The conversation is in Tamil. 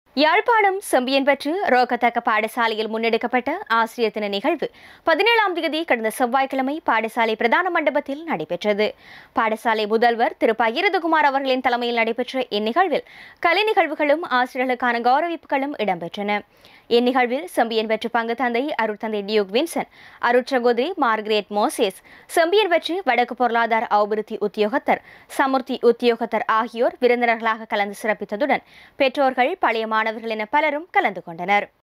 யாழ்ப்பாணம் செம்பியன்பற்று ரோக்கத்தக்க பாடசாலையில் முன்னெடுக்கப்பட்ட ஆசிரியர் தின நிகழ்வு பதினேழாம் தேதி கடந்த செவ்வாய்க்கிழமை பாடசாலை பிரதான மண்டபத்தில் நடைபெற்றது பாடசாலை முதல்வர் திரு பகிரதகுமார் அவர்களின் தலைமையில் நடைபெற்ற இந்நிகழ்வில் கலை நிகழ்வுகளும் ஆசிரியர்களுக்கான கௌரவிப்புகளும் இடம்பெற்றன இந்நிகழ்வில் செம்பியன்பற்று பங்கு தந்தை அருட்தந்தை டியூக் வின்சன் அருட்சகோதரி மார்கரேட் மோசேஸ் செம்பியன்பற்று வடக்கு பொருளாதார அபிவிருத்தி உத்தியோகத்தர் சமுர்த்தி உத்தியோகத்தர் ஆகியோர் விருந்தினர்களாக கலந்து சிறப்பித்ததுடன் பெற்றோர்கள் பழைய மாணவர்கள் என பலரும் கலந்து கொண்டனர்